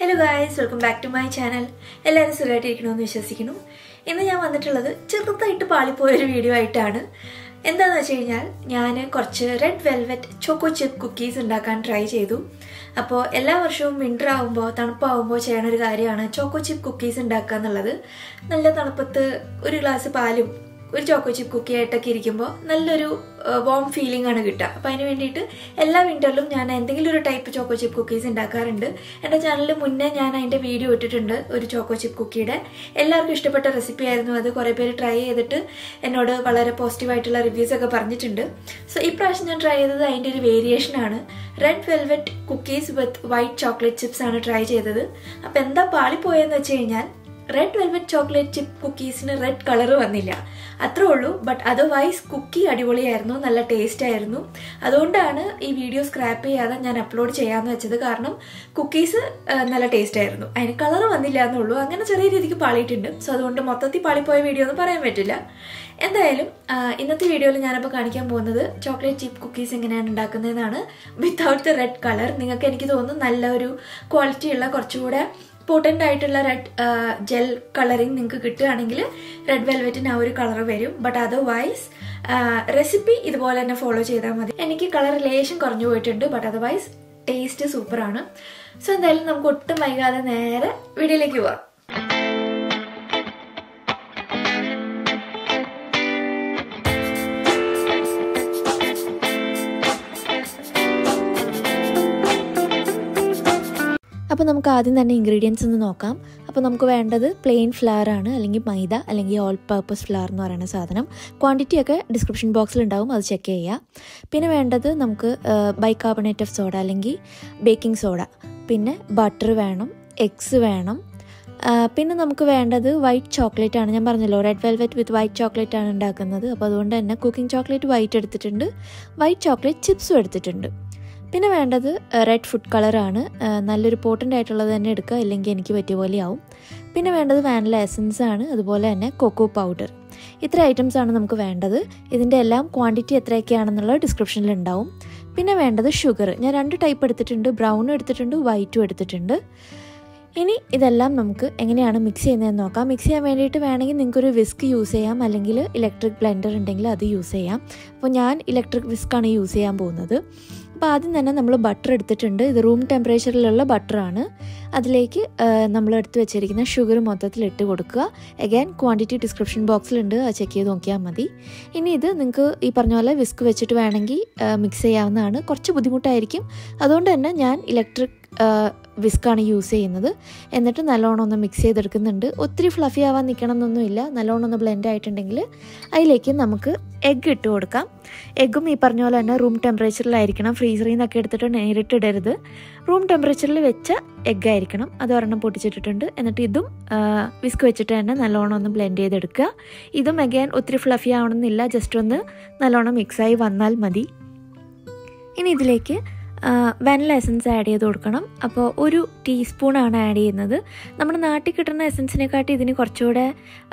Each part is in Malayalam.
hello guys welcome back to my channel എല്ലാവരും സുഖമായിട്ടിരിക്കണമെന്ന് വിശ്വസിക്കുന്നു ഇന്ന് ഞാൻ വന്നിട്ടുള്ളത് ചെറുതായിട്ട് പാളിപ്പോയൊരു വീഡിയോ ആയിട്ടാണ് എന്താണെന്ന് വെച്ച് കഴിഞ്ഞാൽ ഞാൻ കുറച്ച് red velvet choco chip cookies ഉണ്ടാക്കാൻ ട്രൈ ചെയ്തു അപ്പോൾ എല്ലാ വർഷവും വിൻ്റർ ആകുമ്പോൾ തണുപ്പാകുമ്പോൾ ചെയ്യണ ഒരു കാര്യമാണ് ചോക്കോ ചിപ്പ് കുക്കീസ് ഉണ്ടാക്കുക എന്നുള്ളത് നല്ല തണുപ്പത്ത് ഒരു ഗ്ലാസ് പാലും ഒരു ചോക്കോ ചിപ്പ് കുക്കി ആയിട്ടൊക്കെ ഇരിക്കുമ്പോൾ നല്ലൊരു വോം ഫീലിംഗ് ആണ് കിട്ടുക അപ്പോൾ അതിന് വേണ്ടിയിട്ട് എല്ലാ വിൻ്ററിലും ഞാൻ എന്തെങ്കിലും ഒരു ടൈപ്പ് ചോക്കോ ചിപ്പ് കുക്കീസ് ഉണ്ടാക്കാറുണ്ട് എൻ്റെ ചാനലിൽ മുന്നേ ഞാൻ അതിൻ്റെ വീഡിയോ ഇട്ടിട്ടുണ്ട് ഒരു ചോക്കോ ചിപ്പ് കുക്കിയുടെ എല്ലാവർക്കും ഇഷ്ടപ്പെട്ട റെസിപ്പി ആയിരുന്നു അത് കുറേ പേര് ട്രൈ ചെയ്തിട്ട് എന്നോട് വളരെ പോസിറ്റീവായിട്ടുള്ള റിവ്യൂസ് ഒക്കെ പറഞ്ഞിട്ടുണ്ട് സോ ഈ പ്രാവശ്യം ഞാൻ ട്രൈ ചെയ്തത് അതിൻ്റെ ഒരു വേരിയേഷൻ ആണ് red velvet cookies with white chocolate chips ആണ് ട്രൈ ചെയ്തത് അപ്പോൾ എന്താ പാളിപ്പോയെന്ന് വെച്ച് കഴിഞ്ഞാൽ റെഡ് വെൽവെറ്റ് ചോക്ലേറ്റ് ചിപ്പ് കുക്കീസിന് റെഡ് കളർ വന്നില്ല അത്രേ ഉള്ളൂ ബട്ട് അതർവൈസ് കുക്കി അടിപൊളിയായിരുന്നു നല്ല ടേസ്റ്റ് ആയിരുന്നു അതുകൊണ്ടാണ് ഈ വീഡിയോ സ്ക്രാപ്പ് ചെയ്യാതെ ഞാൻ അപ്ലോഡ് ചെയ്യാമെന്ന് വെച്ചത് കാരണം കുക്കീസ് നല്ല ടേസ്റ്റ് ആയിരുന്നു അതിന് കളർ വന്നില്ല എന്നുള്ളൂ അങ്ങനെ ചെറിയ രീതിക്ക് പാളിയിട്ടുണ്ട് സോ അതുകൊണ്ട് മൊത്തത്തിൽ പാളിപ്പോയ വീഡിയോ ഒന്നും പറയാൻ പറ്റില്ല എന്തായാലും ഇന്നത്തെ വീഡിയോയിൽ ഞാനപ്പോൾ കാണിക്കാൻ പോകുന്നത് ചോക്ലേറ്റ് ചിപ്പ് കുക്കീസ് എങ്ങനെയാണ് ഉണ്ടാക്കുന്നതെന്നാണ് വിത്തൗട്ട് ദ റെഡ് കളർ നിങ്ങൾക്ക് എനിക്ക് തോന്നുന്നു നല്ലൊരു ക്വാളിറ്റി ഉള്ള കുറച്ചുകൂടെ പോട്ടൻ്റ് ആയിട്ടുള്ള റെഡ് ജെൽ കളറിങ് നിങ്ങൾക്ക് കിട്ടുകയാണെങ്കിൽ റെഡ് വെൽവെറ്റിന് ആ ഒരു കളർ വരും ബട്ട് അതർവൈസ് റെസിപ്പി ഇതുപോലെ തന്നെ ഫോളോ ചെയ്താൽ മതി എനിക്ക് കളർ ലേശം കുറഞ്ഞു പോയിട്ടുണ്ട് ബട്ട് അതർവൈസ് ടേസ്റ്റ് സൂപ്പറാണ് സോ എന്തായാലും നമുക്ക് ഒട്ടും വൈകാതെ നേരെ വീഡിയോയിലേക്ക് പോവാം അപ്പോൾ നമുക്ക് ആദ്യം തന്നെ ഇൻഗ്രീഡിയൻസ് ഒന്ന് നോക്കാം അപ്പോൾ നമുക്ക് വേണ്ടത് പ്ലെയിൻ ഫ്ലവർ ആണ് അല്ലെങ്കിൽ മൈദ അല്ലെങ്കിൽ ഓൾ പർപ്പസ് ഫ്ലവർ എന്ന് പറയുന്ന സാധനം ക്വാണ്ടിറ്റി ഒക്കെ ഡിസ്ക്രിപ്ഷൻ ബോക്സിൽ ഉണ്ടാവും അത് ചെക്ക് ചെയ്യുക പിന്നെ വേണ്ടത് നമുക്ക് ബൈകാർബണേറ്റ് ഓഫ് സോഡ അല്ലെങ്കിൽ ബേക്കിംഗ് സോഡ പിന്നെ ബട്ടർ വേണം എഗ്സ് വേണം പിന്നെ നമുക്ക് വേണ്ടത് വൈറ്റ് ചോക്ലേറ്റ് ആണ് ഞാൻ പറഞ്ഞല്ലോ red velvet with white chocolate ആണ് ഉണ്ടാക്കുന്നത് അപ്പോൾ അതുകൊണ്ട് തന്നെ കുക്കിംഗ് ചോക്ലേറ്റ് വൈറ്റ് എടുത്തിട്ടുണ്ട് വൈറ്റ് ചോക്ലേറ്റ് ചിപ്സും എടുത്തിട്ടുണ്ട് പിന്നെ വേണ്ടത് റെഡ് ഫുഡ് കളറാണ് നല്ലൊരു പോട്ടൻ്റ് ആയിട്ടുള്ളത് തന്നെ എടുക്കുക ഇല്ലെങ്കിൽ എനിക്ക് പറ്റിയ പോലെ ആവും പിന്നെ വേണ്ടത് വാനില എസൻസ് ആണ് അതുപോലെ തന്നെ കൊക്കോ പൗഡർ ഇത്ര ഐറ്റംസ് ആണ് നമുക്ക് വേണ്ടത് ഇതിൻ്റെ എല്ലാം ക്വാണ്ടിറ്റി എത്രയൊക്കെയാണെന്നുള്ളത് ഡിസ്ക്രിപ്ഷനിൽ ഉണ്ടാവും പിന്നെ വേണ്ടത് ഷുഗർ ഞാൻ രണ്ട് ടൈപ്പ് എടുത്തിട്ടുണ്ട് ബ്രൗണും എടുത്തിട്ടുണ്ട് വൈറ്റും എടുത്തിട്ടുണ്ട് ഇനി ഇതെല്ലാം നമുക്ക് എങ്ങനെയാണ് മിക്സ് ചെയ്യുന്നതെന്ന് നോക്കാം മിക്സ് ചെയ്യാൻ വേണ്ടിയിട്ട് വേണമെങ്കിൽ നിങ്ങൾക്കൊരു വിസ്ക് യൂസ് ചെയ്യാം അല്ലെങ്കിൽ ഇലക്ട്രിക് ബ്ലെൻഡർ ഉണ്ടെങ്കിൽ അത് യൂസ് ചെയ്യാം അപ്പോൾ ഞാൻ ഇലക്ട്രിക് വിസ്ക്കാണ് യൂസ് ചെയ്യാൻ പോകുന്നത് അപ്പോൾ ആദ്യം തന്നെ നമ്മൾ ബട്ടർ എടുത്തിട്ടുണ്ട് ഇത് റൂം ടെമ്പറേച്ചറിലുള്ള ബട്ടറാണ് അതിലേക്ക് നമ്മൾ എടുത്ത് വെച്ചിരിക്കുന്ന ഷുഗർ മൊത്തത്തിൽ ഇട്ട് കൊടുക്കുക അഗൈൻ ക്വാണ്ടിറ്റി ഡിസ്ക്രിപ്ഷൻ ബോക്സിലുണ്ട് അത് ചെക്ക് ചെയ്ത് നോക്കിയാൽ മതി ഇനി ഇത് നിങ്ങൾക്ക് ഈ പറഞ്ഞ പോലെ വിസ്ക് വെച്ചിട്ട് വേണമെങ്കിൽ മിക്സ് ചെയ്യാവുന്നതാണ് കുറച്ച് ബുദ്ധിമുട്ടായിരിക്കും അതുകൊണ്ട് തന്നെ ഞാൻ ഇലക്ട്രിക് വിസ്ക്കാണ് യൂസ് ചെയ്യുന്നത് എന്നിട്ട് നല്ലോണം ഒന്ന് മിക്സ് ചെയ്തെടുക്കുന്നുണ്ട് ഒത്തിരി ഫ്ലഫി ആവാൻ നിൽക്കണം എന്നൊന്നുമില്ല നല്ലോണം ഒന്ന് ബ്ലെൻഡ് ആയിട്ടുണ്ടെങ്കിൽ അതിലേക്ക് നമുക്ക് എഗ്ഗ് ഇട്ട് കൊടുക്കാം എഗ്ഗും ഈ പറഞ്ഞ പോലെ തന്നെ റൂം ടെമ്പറേച്ചറിലായിരിക്കണം ഫ്രീസറിൽ നിന്നൊക്കെ എടുത്തിട്ട് നേരിട്ട് ഇടരുത് റൂം ടെമ്പറേച്ചറിൽ വെച്ച എഗ്ഗ് ആയിരിക്കണം അത് ഒരെണ്ണം പൊട്ടിച്ചിട്ടിട്ടുണ്ട് എന്നിട്ട് ഇതും വിസ്ക് വെച്ചിട്ട് തന്നെ നല്ലോണം ഒന്ന് ബ്ലെൻഡ് ചെയ്തെടുക്കുക ഇതും അഗൈൻ ഒത്തിരി ഫ്ലഫി ആവണമെന്നില്ല ജസ്റ്റ് ഒന്ന് നല്ലോണം മിക്സായി വന്നാൽ മതി ഇനി ഇതിലേക്ക് വാനില എസൻസ് ആഡ് ചെയ്ത് കൊടുക്കണം അപ്പോൾ ഒരു ടീസ്പൂണാണ് ആഡ് ചെയ്യുന്നത് നമ്മുടെ നാട്ടിൽ കിട്ടുന്ന എസൻസിനെക്കാട്ടി ഇതിന് കുറച്ചുകൂടെ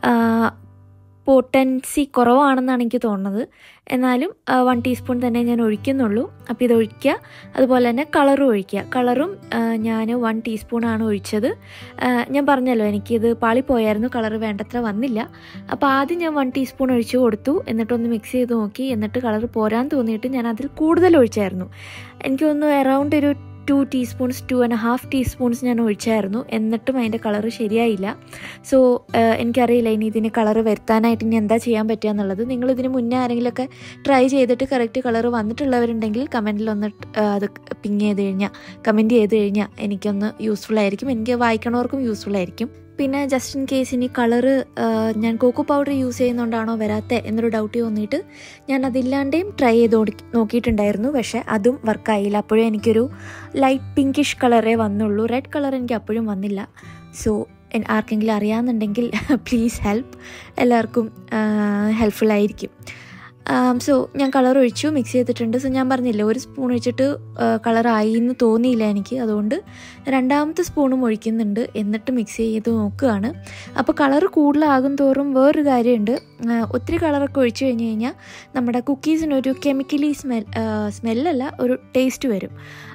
പോട്ടൻസി കുറവാണെന്നാണ് എനിക്ക് തോന്നുന്നത് എന്നാലും വൺ ടീസ്പൂൺ തന്നെ ഞാൻ ഒഴിക്കുന്നുള്ളൂ അപ്പോൾ ഇത് ഒഴിക്കുക അതുപോലെ തന്നെ കളറും ഒഴിക്കുക കളറും ഞാൻ വൺ ടീസ്പൂണാണ് ഒഴിച്ചത് ഞാൻ പറഞ്ഞല്ലോ എനിക്കിത് പാളിപ്പോയായിരുന്നു കളർ വേണ്ടത്ര വന്നില്ല അപ്പോൾ ആദ്യം ഞാൻ വൺ ടീസ്പൂൺ ഒഴിച്ച് കൊടുത്തു എന്നിട്ടൊന്ന് മിക്സ് ചെയ്ത് നോക്കി എന്നിട്ട് കളർ പോരാൻ തോന്നിയിട്ട് ഞാൻ അതിൽ കൂടുതൽ ഒഴിച്ചായിരുന്നു എനിക്ക് തോന്നുന്നു അറൗണ്ട് ഒരു two teaspoons two and half teaspoons ഞാൻ ഒഴിച്ചായിരുന്നു എന്നിട്ടും അതിൻ്റെ കളറ് ശരിയായില്ല സോ എനിക്കറിയില്ല ഇനി ഇതിന് കളറ് വരുത്താനായിട്ട് ഇനി എന്താ ചെയ്യാൻ പറ്റുക എന്നുള്ളത് നിങ്ങൾ ഇതിന് മുന്നേ ആരെങ്കിലുമൊക്കെ ട്രൈ ചെയ്തിട്ട് കറക്റ്റ് കളറ് വന്നിട്ടുള്ളവരുണ്ടെങ്കിൽ കമൻറ്റിലൊന്ന് അത് പിങ് ചെയ്ത് കഴിഞ്ഞാൽ കമൻറ്റ് ചെയ്ത് കഴിഞ്ഞാൽ എനിക്കൊന്ന് യൂസ്ഫുൾ ആയിരിക്കും എനിക്ക് വായിക്കണവർക്കും യൂസ്ഫുൾ ആയിരിക്കും പിന്നെ ജസ്റ്റ് ഇൻ കേസ് ഇനി കളറ് ഞാൻ കോക്കോ പൗഡർ യൂസ് ചെയ്യുന്നതുകൊണ്ടാണോ വരാത്ത എന്നൊരു ഡൗട്ട് തോന്നിയിട്ട് ഞാൻ അതില്ലാണ്ടേയും ട്രൈ ചെയ്ത് നോക്കിയിട്ടുണ്ടായിരുന്നു പക്ഷേ അതും വർക്കായില്ല അപ്പോഴും എനിക്കൊരു ലൈറ്റ് പിങ്കിഷ് കളറേ വന്നുള്ളൂ റെഡ് കളർ എനിക്ക് അപ്പോഴും വന്നില്ല സോ ആർക്കെങ്കിലും അറിയാമെന്നുണ്ടെങ്കിൽ പ്ലീസ് ഹെൽപ്പ് എല്ലാവർക്കും ഹെൽപ്ഫുൾ ആയിരിക്കും സോ ഞാൻ കളർ ഒഴിച്ചു മിക്സ് ചെയ്തിട്ടുണ്ട് സോ ഞാൻ പറഞ്ഞില്ല ഒരു സ്പൂൺ ഒഴിച്ചിട്ട് കളറായി എന്ന് തോന്നിയില്ല എനിക്ക് അതുകൊണ്ട് രണ്ടാമത്തെ സ്പൂണും ഒഴിക്കുന്നുണ്ട് എന്നിട്ട് മിക്സ് ചെയ്ത് നോക്കുകയാണ് അപ്പോൾ കളർ കൂടുതലാകും തോറും വേറൊരു കാര്യമുണ്ട് ഒത്തിരി കളറൊക്കെ ഒഴിച്ചു കഴിഞ്ഞ് കഴിഞ്ഞാൽ നമ്മുടെ കുക്കീസിനൊരു കെമിക്കലി സ്മെൽ സ്മെല്ലല്ല ഒരു ടേസ്റ്റ് വരും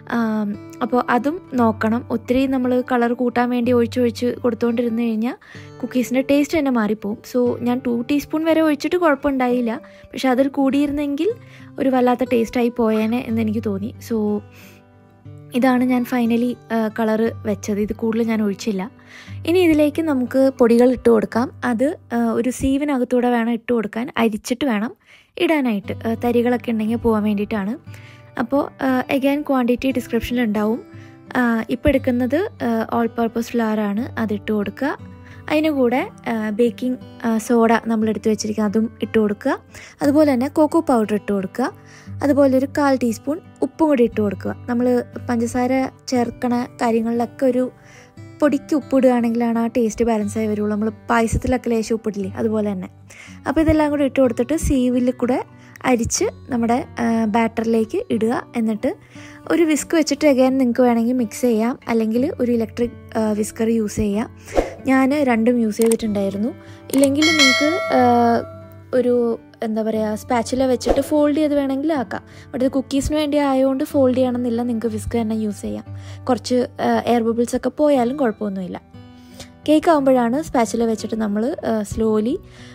അപ്പോൾ അതും നോക്കണം ഒത്തിരി നമ്മൾ കളർ കൂട്ടാൻ വേണ്ടി ഒഴിച്ചൊഴിച്ച് കൊടുത്തുകൊണ്ടിരുന്ന് കഴിഞ്ഞാൽ കുക്കീസിൻ്റെ ടേസ്റ്റ് തന്നെ മാറിപ്പോവും സോ ഞാൻ ടു ടീസ്പൂൺ വരെ ഒഴിച്ചിട്ട് കുഴപ്പമുണ്ടായില്ല പക്ഷെ അതിൽ കൂടിയിരുന്നെങ്കിൽ ഒരു വല്ലാത്ത ടേസ്റ്റായി പോയേനെ എന്ന് എനിക്ക് തോന്നി സോ ഇതാണ് ഞാൻ ഫൈനലി കളറ് വെച്ചത് ഇത് കൂടുതൽ ഞാൻ ഒഴിച്ചില്ല ഇനി ഇതിലേക്ക് നമുക്ക് പൊടികൾ ഇട്ട് കൊടുക്കാം അത് ഒരു സീവിനകത്തൂടെ വേണം ഇട്ട് കൊടുക്കാൻ അരിച്ചിട്ട് വേണം ഇടാനായിട്ട് തരികളൊക്കെ ഉണ്ടെങ്കിൽ പോകാൻ വേണ്ടിയിട്ടാണ് അപ്പോൾ എഗൈൻ ക്വാണ്ടിറ്റി ഡിസ്ക്രിപ്ഷനിൽ ഉണ്ടാവും ഇപ്പോൾ എടുക്കുന്നത് ഓൾ പർപ്പസ് ഫ്ലവർ ആണ് അതിട്ട് കൊടുക്കുക അതിന് കൂടെ ബേക്കിംഗ് സോഡ നമ്മൾ എടുത്ത് വെച്ചിരിക്കുക അതും ഇട്ട് കൊടുക്കുക അതുപോലെ തന്നെ കോക്കോ പൗഡർ ഇട്ട് കൊടുക്കുക അതുപോലെ ഒരു കാൽ ടീസ്പൂൺ ഉപ്പും കൂടി ഇട്ട് കൊടുക്കുക നമ്മൾ പഞ്ചസാര ചേർക്കണ കാര്യങ്ങളിലൊക്കെ ഒരു പൊടിക്ക് ഉപ്പിടുകയാണെങ്കിലാണ് ആ ടേസ്റ്റ് ബാലൻസ് ആയി വരുള്ളൂ നമ്മൾ പായസത്തിലൊക്കെ ലേശം ഉപ്പിടില്ലേ അതുപോലെ തന്നെ അപ്പോൾ ഇതെല്ലാം കൂടി ഇട്ട് കൊടുത്തിട്ട് സീവിൽ കൂടെ അരിച്ച് നമ്മുടെ ബാറ്ററിലേക്ക് ഇടുക എന്നിട്ട് ഒരു വിസ്ക് വെച്ചിട്ട് അഗൈൻ നിങ്ങൾക്ക് വേണമെങ്കിൽ മിക്സ് ചെയ്യാം അല്ലെങ്കിൽ ഒരു ഇലക്ട്രിക് വിസ്കർ യൂസ് ചെയ്യാം ഞാൻ രണ്ടും യൂസ് ചെയ്തിട്ടുണ്ടായിരുന്നു ഇല്ലെങ്കിൽ നിങ്ങൾക്ക് ഒരു എന്താ പറയുക സ്പാച്ചില വെച്ചിട്ട് ഫോൾഡ് ചെയ്ത് വേണമെങ്കിൽ ആക്കാം ബട്ട് ഇത് കുക്കീസിന് വേണ്ടി ആയതുകൊണ്ട് ഫോൾഡ് ചെയ്യണമെന്നില്ല നിങ്ങൾക്ക് വിസ്ക് തന്നെ യൂസ് ചെയ്യാം കുറച്ച് എയർ ബബിൾസ് ഒക്കെ പോയാലും കുഴപ്പമൊന്നുമില്ല കേക്ക് ആകുമ്പോഴാണ് സ്പാച്ചില വെച്ചിട്ട് നമ്മൾ സ്ലോലി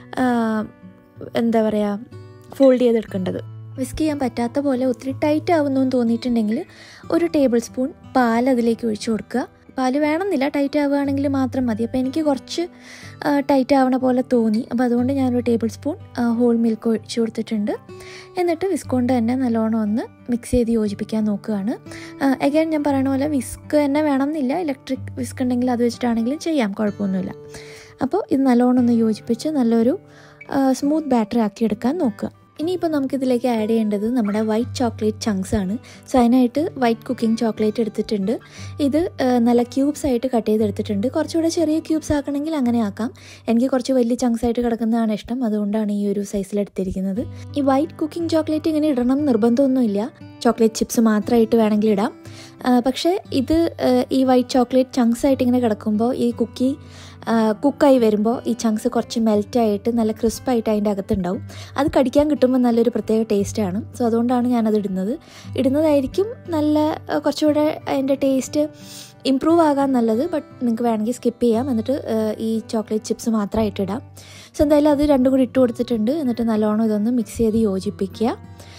എന്താ പറയുക ഫോൾഡ് ചെയ്തെടുക്കേണ്ടത് വിസ്ക് ചെയ്യാൻ പറ്റാത്ത പോലെ ഒത്തിരി ടൈറ്റ് ആവുന്നു എന്ന് തോന്നിയിട്ടുണ്ടെങ്കിൽ ഒരു ടേബിൾ സ്പൂൺ പാൽ അതിലേക്ക് ഒഴിച്ചു കൊടുക്കുക പാല് വേണമെന്നില്ല ടൈറ്റ് ആവുകയാണെങ്കിൽ മാത്രം മതി അപ്പോൾ എനിക്ക് കുറച്ച് ടൈറ്റ് ആവണ പോലെ തോന്നി അപ്പോൾ അതുകൊണ്ട് ഞാനൊരു ടേബിൾ സ്പൂൺ ഹോൾ മിൽക്ക് ഒഴിച്ചു കൊടുത്തിട്ടുണ്ട് എന്നിട്ട് വിസ്ക് കൊണ്ട് തന്നെ നല്ലോണം ഒന്ന് മിക്സ് ചെയ്ത് യോജിപ്പിക്കാൻ നോക്കുകയാണ് അഗൈൻ ഞാൻ പറയണ പോലെ വിസ്ക് തന്നെ വേണമെന്നില്ല ഇലക്ട്രിക് വിസ്ക് ഉണ്ടെങ്കിൽ അത് വെച്ചിട്ടാണെങ്കിലും ചെയ്യാം കുഴപ്പമൊന്നുമില്ല അപ്പോൾ ഇത് നല്ലോണം ഒന്ന് യോജിപ്പിച്ച് നല്ലൊരു സ്മൂത്ത് ബാറ്റർ ആക്കി എടുക്കാൻ നോക്കുക ഇനിയിപ്പോൾ നമുക്കിതിലേക്ക് ആഡ് ചെയ്യേണ്ടത് നമ്മുടെ വൈറ്റ് ചോക്ലേറ്റ് ചങ്ക്സ് ആണ് സോ അതിനായിട്ട് വൈറ്റ് കുക്കിംഗ് ചോക്ലേറ്റ് എടുത്തിട്ടുണ്ട് ഇത് നല്ല ക്യൂബ്സ് ആയിട്ട് കട്ട് ചെയ്തെടുത്തിട്ടുണ്ട് കുറച്ചുകൂടെ ചെറിയ ക്യൂബ്സ് ആക്കണമെങ്കിൽ അങ്ങനെ ആക്കാം എനിക്ക് കുറച്ച് വലിയ ചങ്ക്സ് ആയിട്ട് കിടക്കുന്നതാണ് ഇഷ്ടം അതുകൊണ്ടാണ് ഈ ഒരു സൈസിൽ എടുത്തിരിക്കുന്നത് ഈ വൈറ്റ് കുക്കിംഗ് ചോക്ലേറ്റ് ഇങ്ങനെ ഇടണം നിർബന്ധമൊന്നുമില്ല ചോക്ലേറ്റ് ചിപ്സ് മാത്രമായിട്ട് വേണമെങ്കിൽ ഇടാം പക്ഷേ ഇത് ഈ വൈറ്റ് ചോക്ലേറ്റ് ചങ്ക്സ് ആയിട്ട് ഇങ്ങനെ കിടക്കുമ്പോൾ ഈ കുക്കി കുക്കായി വരുമ്പോൾ ഈ ചങ്ക്സ് കുറച്ച് മെൽറ്റായിട്ട് നല്ല ക്രിസ്പായിട്ട് അതിൻ്റെ അകത്തുണ്ടാവും അത് കടിക്കാൻ കിട്ടുമ്പോൾ നല്ലൊരു പ്രത്യേക ടേസ്റ്റാണ് സോ അതുകൊണ്ടാണ് ഞാനത് ഇടുന്നത് ഇടുന്നതായിരിക്കും നല്ല കുറച്ചുകൂടെ അതിൻ്റെ ടേസ്റ്റ് ഇമ്പ്രൂവ് ആകാൻ നല്ലത് ബട്ട് നിങ്ങൾക്ക് വേണമെങ്കിൽ സ്കിപ്പ് ചെയ്യാം എന്നിട്ട് ഈ ചോക്ലേറ്റ് ചിപ്സ് മാത്രമായിട്ട് ഇടാം സോ എന്തായാലും അത് രണ്ടും കൂടി ഇട്ട് കൊടുത്തിട്ടുണ്ട് എന്നിട്ട് നല്ലോണം ഇതൊന്ന് മിക്സ് ചെയ്ത് യോജിപ്പിക്കുക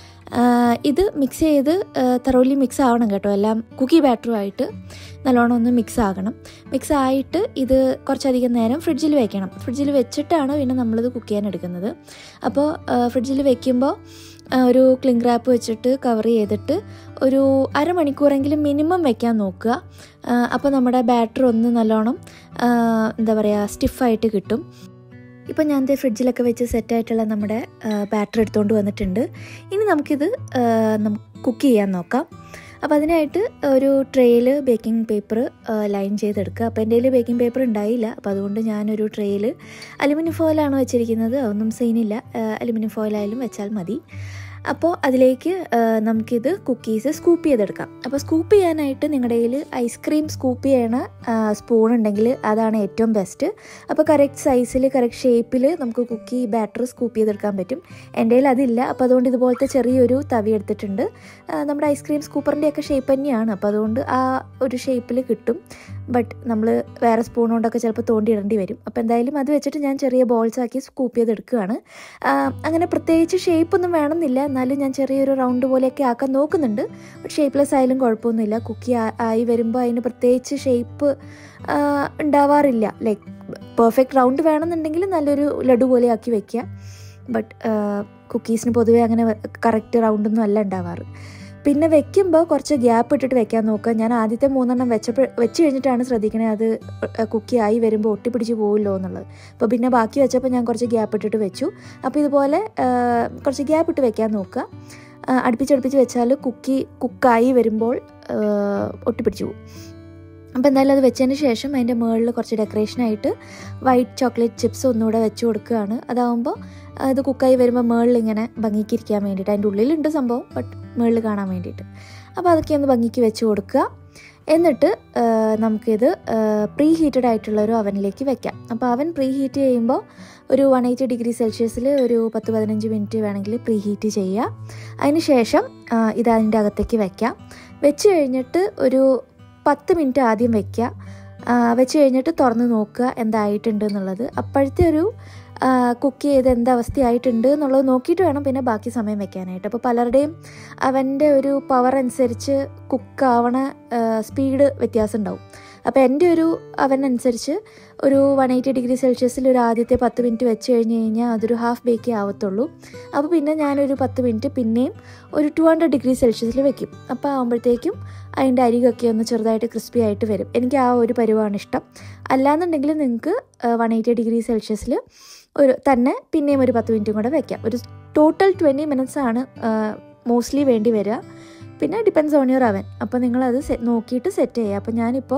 ഇത് മിക്സ് ചെയ്ത് തറോലി മിക്സ് ആവണം കേട്ടോ എല്ലാം കുക്കി ബാറ്ററുമായിട്ട് നല്ലോണം ഒന്ന് മിക്സ് ആകണം മിക്സ് ആയിട്ട് ഇത് കുറച്ചധികം നേരം ഫ്രിഡ്ജിൽ വെക്കണം ഫ്രിഡ്ജിൽ വെച്ചിട്ടാണ് പിന്നെ നമ്മളിത് കുക്ക് ചെയ്യാൻ എടുക്കുന്നത് അപ്പോൾ ഫ്രിഡ്ജിൽ വെക്കുമ്പോൾ ഒരു ക്ലിംഗ് റാപ്പ് വെച്ചിട്ട് കവർ ചെയ്തിട്ട് ഒരു അരമണിക്കൂറെങ്കിലും മിനിമം വെക്കാൻ നോക്കുക അപ്പോൾ നമ്മുടെ ബാറ്റർ ഒന്ന് നല്ലോണം എന്താ പറയുക സ്റ്റിഫായിട്ട് കിട്ടും ഇപ്പം ഞാൻ ദേ ഫ്രിഡ്ജിലൊക്കെ വെച്ച് സെറ്റായിട്ടുള്ള നമ്മുടെ ബാറ്റർ എടുത്തുകൊണ്ട് വന്നിട്ടുണ്ട് ഇനി നമുക്കിത് കുക്ക് ചെയ്യാൻ നോക്കാം അപ്പോൾ അതിനായിട്ട് ഒരു ട്രേയിൽ ബേക്കിംഗ് പേപ്പർ ലൈൻ ചെയ്തെടുക്കുക അപ്പോൾ എൻ്റെ കയ്യിൽ ബേക്കിംഗ് പേപ്പർ ഉണ്ടായില്ല അപ്പോൾ അതുകൊണ്ട് ഞാനൊരു ട്രേയിൽ അലുമിനിയം ഫോയിലാണ് വെച്ചിരിക്കുന്നത് അതൊന്നും സീനില്ല അലുമിനിയം ഫോയിലായാലും വെച്ചാൽ മതി അപ്പോൾ അതിലേക്ക് നമുക്കിത് കുക്കീസ് സ്കൂപ്പ് ചെയ്തെടുക്കാം അപ്പോൾ സ്കൂപ്പ് ചെയ്യാനായിട്ട് നിങ്ങളുടെ കയ്യിൽ ഐസ്ക്രീം സ്കൂപ്പ് ചെയ്യണ സ്പൂൺ ഉണ്ടെങ്കിൽ അതാണ് ഏറ്റവും ബെസ്റ്റ് അപ്പോൾ കറക്റ്റ് സൈസിൽ കറക്റ്റ് ഷേപ്പിൽ നമുക്ക് കുക്കി ബാറ്റർ സ്കൂപ്പ് ചെയ്തെടുക്കാൻ പറ്റും എൻ്റെ കയ്യിൽ അതില്ല അപ്പോൾ അതുകൊണ്ട് ഇതുപോലത്തെ ചെറിയൊരു തവി എടുത്തിട്ടുണ്ട് നമ്മുടെ ഐസ്ക്രീം സ്കൂപ്പറിൻ്റെയൊക്കെ ഷേപ്പ് തന്നെയാണ് അപ്പോൾ അതുകൊണ്ട് ആ ഒരു ഷേപ്പിൽ കിട്ടും ബട്ട് നമ്മൾ വേറെ സ്പൂൺ കൊണ്ടൊക്കെ ചിലപ്പോൾ തോണ്ടിയിടേണ്ടി വരും അപ്പോൾ എന്തായാലും അത് വെച്ചിട്ട് ഞാൻ ചെറിയ ബോൾസ് ആക്കി സ്കൂപ്പ് ചെയ്തെടുക്കുകയാണ് അങ്ങനെ പ്രത്യേകിച്ച് ഷേപ്പൊന്നും വേണമെന്നില്ല എന്നാലും ഞാൻ ചെറിയൊരു റൗണ്ട് പോലെയൊക്കെ ആക്കാൻ നോക്കുന്നുണ്ട് ബട്ട് ഷേപ്പ്ലെസ് ആയാലും കുഴപ്പമൊന്നുമില്ല കുക്കി ആയി വരുമ്പോൾ അതിന് പ്രത്യേകിച്ച് ഷേപ്പ് ഉണ്ടാവാറില്ല ലൈക്ക് പെർഫെക്റ്റ് റൗണ്ട് വേണമെന്നുണ്ടെങ്കിൽ നല്ലൊരു ലഡു പോലെ ആക്കി വെക്കുക ബട്ട് കുക്കീസിന് പൊതുവേ അങ്ങനെ കറക്റ്റ് റൗണ്ടൊന്നും അല്ല ഉണ്ടാവാറ് പിന്നെ വെക്കുമ്പോൾ കുറച്ച് ഗ്യാപ്പ് ഇട്ടിട്ട് വെക്കാൻ നോക്കുക ഞാൻ ആദ്യത്തെ മൂന്നെണ്ണം വെച്ചപ്പോൾ വെച്ച് കഴിഞ്ഞിട്ടാണ് ശ്രദ്ധിക്കണേ അത് കുക്കി ആയി വരുമ്പോൾ ഒട്ടിപ്പിടിച്ച് പോകുമല്ലോ എന്നുള്ളത് അപ്പോൾ പിന്നെ ബാക്കി വെച്ചപ്പോൾ ഞാൻ കുറച്ച് ഗ്യാപ്പ് ഇട്ടിട്ട് വെച്ചു അപ്പോൾ ഇതുപോലെ കുറച്ച് ഗ്യാപ്പ് ഇട്ട് വെക്കാൻ നോക്കുക അടുപ്പിച്ചടുപ്പിച്ച് വെച്ചാൽ കുക്കി കുക്കായി വരുമ്പോൾ ഒട്ടിപ്പിടിച്ച് പോകും അപ്പോൾ എന്തായാലും അത് വെച്ചതിന് ശേഷം അതിൻ്റെ മുകളിൽ കുറച്ച് ഡെക്കറേഷനായിട്ട് വൈറ്റ് ചോക്ലേറ്റ് ചിപ്സ് ഒന്നുകൂടെ വെച്ച് കൊടുക്കുകയാണ് അതാവുമ്പോൾ ഇത് കുക്കായി വരുമ്പോൾ മുകളിൽ ഇങ്ങനെ ഭംഗിക്കിരിക്കാൻ വേണ്ടിയിട്ട് അതിൻ്റെ ഉള്ളിലുണ്ട് സംഭവം ബട്ട് മുകളിൽ കാണാൻ വേണ്ടിയിട്ട് അപ്പോൾ അതൊക്കെ ഒന്ന് ഭംഗിക്ക് വെച്ച് കൊടുക്കുക എന്നിട്ട് നമുക്കിത് പ്രീ ഹീറ്റഡ് ആയിട്ടുള്ള ഒരു അവനിലേക്ക് വെക്കാം അപ്പോൾ അവൻ പ്രീ ഹീറ്റ് ചെയ്യുമ്പോൾ ഒരു വൺ എയ്റ്റി ഡിഗ്രി സെൽഷ്യസിൽ ഒരു പത്ത് പതിനഞ്ച് മിനിറ്റ് വേണമെങ്കിൽ പ്രീ ഹീറ്റ് ചെയ്യുക അതിന് ശേഷം ഇത് അതിൻ്റെ അകത്തേക്ക് വെക്കാം വെച്ച് കഴിഞ്ഞിട്ട് ഒരു പത്ത് മിനിറ്റ് ആദ്യം വെക്കുക ആ, വെച്ച് കഴിഞ്ഞിട്ട് തുറന്ന് നോക്കുക എന്തായിട്ടുണ്ട് എന്നുള്ളത് അപ്പോഴത്തെ ഒരു കുക്ക് ചെയ്ത് എന്ത് അവസ്ഥയായിട്ടുണ്ട് എന്നുള്ളത് നോക്കിയിട്ട് വേണം പിന്നെ ബാക്കി സമയം വെക്കാനായിട്ട് അപ്പോൾ പലരുടെയും അവൻ്റെ ഒരു പവർ അനുസരിച്ച് കുക്കാവണ സ്പീഡ് വ്യത്യാസം ഉണ്ടാവും അപ്പോൾ എൻ്റെ ഒരു അവൻ അനുസരിച്ച് ഒരു വൺ എയ്റ്റി ഡിഗ്രി സെൽഷ്യസിൽ ഒരു ആദ്യത്തെ പത്ത് മിനിറ്റ് വെച്ച് കഴിഞ്ഞ് കഴിഞ്ഞാൽ അതൊരു ഹാഫ് ബേക്കേ ആവത്തുള്ളൂ അപ്പോൾ പിന്നെ ഞാനൊരു പത്ത് മിനിറ്റ് പിന്നെയും ഒരു ടു ഹൺഡ്രഡ് ഡിഗ്രി സെൽഷ്യസിൽ വെക്കും അപ്പോൾ ആകുമ്പോഴത്തേക്കും അതിൻ്റെ അരികൊക്കെ ഒന്ന് ചെറുതായിട്ട് ക്രിസ്പി ആയിട്ട് വരും എനിക്ക് ആ ഒരു പരുവാണ് ഇഷ്ടം അല്ലാന്നുണ്ടെങ്കിൽ നിങ്ങൾക്ക് വൺ എയ്റ്റി ഡിഗ്രി സെൽഷ്യസിൽ ഒരു തന്നെ പിന്നെയും ഒരു പത്ത് മിനിറ്റും കൂടെ വെക്കാം ഒരു ടോട്ടൽ ട്വൻറ്റി മിനിറ്റ്സ് ആണ് മോസ്റ്റ്ലി വേണ്ടി വരിക പിന്നെ ഡിപ്പെൻസ് ഓൺ യുവർ അവൻ അപ്പോൾ നിങ്ങളത് സെ നോക്കിയിട്ട് സെറ്റ് ചെയ്യുക അപ്പോൾ ഞാനിപ്പോൾ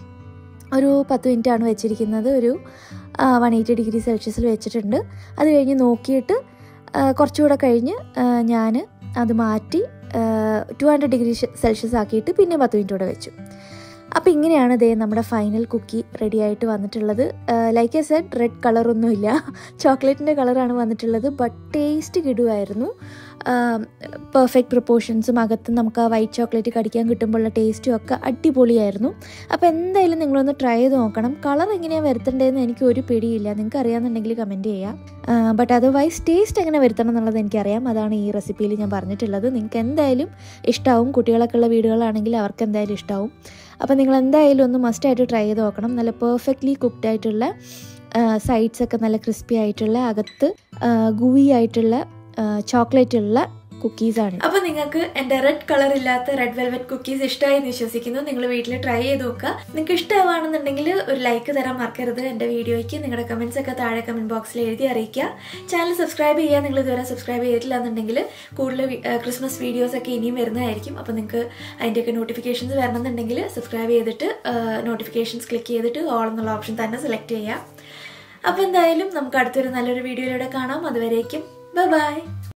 ഒരു പത്ത് മിനിറ്റ് ആണ് വെച്ചിരിക്കുന്നത് ഒരു വൺ എയ്റ്റി ഡിഗ്രി സെൽഷ്യസിൽ വെച്ചിട്ടുണ്ട് അത് കഴിഞ്ഞ് നോക്കിയിട്ട് ആ, കുറച്ചുകൂടെ കഴിഞ്ഞ് ഞാൻ അത് മാറ്റി ടു ഹൺഡ്രഡ് ഡിഗ്രി സെൽഷ്യസ് ആക്കിയിട്ട് പിന്നെ പത്ത് മിനിറ്റ് കൂടെ വെച്ചു അപ്പോൾ ഇങ്ങനെയാണ് ദേ നമ്മുടെ ഫൈനൽ കുക്കി റെഡി ആയിട്ട് വന്നിട്ടുള്ളത് ലൈക്ക് എ സെഡ് റെഡ് കളറൊന്നുമില്ല ചോക്ലേറ്റിൻ്റെ കളറാണ് വന്നിട്ടുള്ളത് ബട്ട് ടേസ്റ്റ് കിടുമായിരുന്നു പെർഫെക്റ്റ് പ്രൊപ്പോർഷൻസും അകത്ത് നമുക്ക് ആ വൈറ്റ് ചോക്ലേറ്റ് കടിക്കാൻ കിട്ടുമ്പോഴുള്ള ടേസ്റ്റും ഒക്കെ അടിപൊളിയായിരുന്നു അപ്പോൾ എന്തായാലും നിങ്ങളൊന്ന് ട്രൈ ചെയ്ത് നോക്കണം കളർ എങ്ങനെയാണ് വരുത്തേണ്ടതെന്ന് എനിക്ക് ഒരു പിടിയില്ല നിങ്ങൾക്ക് അറിയാമെന്നുണ്ടെങ്കിൽ കമൻറ്റ് ചെയ്യാം ബട്ട് അതർവൈസ് ടേസ്റ്റ് എങ്ങനെ വരുത്തണം എന്നുള്ളത് എനിക്കറിയാം അതാണ് ഈ റെസിപ്പിയിൽ ഞാൻ പറഞ്ഞിട്ടുള്ളത് നിങ്ങൾക്ക് എന്തായാലും ഇഷ്ടമാവും കുട്ടികളൊക്കെ ഉള്ള വീടുകളാണെങ്കിൽ അവർക്ക് എന്തായാലും ഇഷ്ടമാവും അപ്പോൾ നിങ്ങൾ എന്തായാലും ഒന്ന് മസ്റ്റായിട്ട് ട്രൈ ചെയ്ത് നോക്കണം നല്ല പെർഫെക്റ്റ്ലി കുക്ക്ഡ് ആയിട്ടുള്ള സൈഡ്സ് ഒക്കെ നല്ല ക്രിസ്പി ആയിട്ടുള്ള അകത്ത് ഗുവി ആയിട്ടുള്ള ചോക്ലേറ്റ് ഉള്ള കുക്കീസാണ് അപ്പോൾ നിങ്ങൾക്ക് എൻ്റെ റെഡ് കളർ ഇല്ലാത്ത റെഡ് വെൽവെറ്റ് കുക്കീസ് ഇഷ്ടമായി എന്ന് വിശ്വസിക്കുന്നു നിങ്ങൾ വീട്ടിൽ ട്രൈ ചെയ്ത് നോക്കുക നിങ്ങൾക്ക് ഇഷ്ടമാണെന്നുണ്ടെങ്കിൽ ഒരു ലൈക്ക് തരാൻ മറക്കരുത് എൻ്റെ വീഡിയോയ്ക്ക് നിങ്ങളുടെ കമൻസ് ഒക്കെ താഴെ കമൻറ്റ് ബോക്സിൽ എഴുതി അറിയിക്കുക ചാനൽ സബ്സ്ക്രൈബ് ചെയ്യുക നിങ്ങൾ ഇതുവരെ സബ്സ്ക്രൈബ് ചെയ്തിട്ടില്ല എന്നുണ്ടെങ്കിൽ കൂടുതൽ വി- ഏഹ് ക്രിസ്മസ് വീഡിയോസ് ഒക്കെ ഇനിയും വരുന്നതായിരിക്കും അപ്പോൾ നിങ്ങൾക്ക് അതിൻ്റെയൊക്കെ നോട്ടിഫിക്കേഷൻസ് വരണമെന്നുണ്ടെങ്കിൽ സബ്സ്ക്രൈബ് ചെയ്തിട്ട് നോട്ടിഫിക്കേഷൻസ് ക്ലിക്ക് ചെയ്തിട്ട് ഓൾ എന്നുള്ള ഓപ്ഷൻ തന്നെ സെലക്ട് ചെയ്യാം അപ്പോൾ എന്തായാലും നമുക്ക് അടുത്തൊരു നല്ലൊരു വീഡിയോയിലൂടെ കാണാം അതുവരേക്കും ബൈ ബൈ